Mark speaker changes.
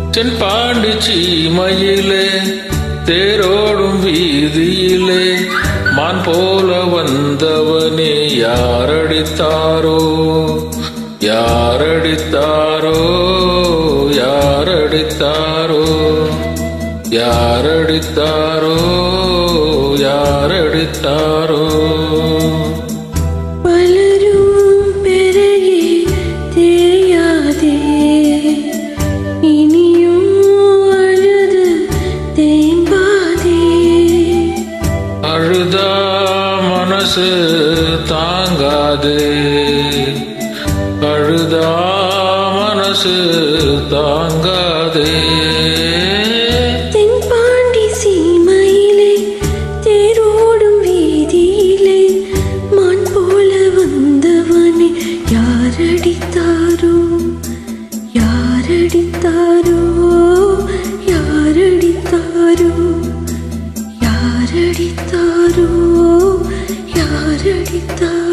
Speaker 1: தென்பாண்டி சீமையிலே தேரோடும் வீதியிலே மான் போல வந்தவனே யாரடித்தாரோ யாரடித்தாரோ யாரடித்தாரோ யாரடித்தாரோ யாரடித்தாரோ
Speaker 2: பலரும் பிறகே தெரியாதே இனியும் அழுது தேம்பாதே
Speaker 1: அழுதா மனசு தாங்காதே அழுதா மனசு தாங்காதே
Speaker 2: தென்பாண்டி சீமையிலே தேரோடும் வீதியிலே மான் போல வந்தவனே யாரடித்தாரோ யாரடித்தாரோ யாரடித்தாரோ யாரடித்தாரோ யாரடித்தாரோ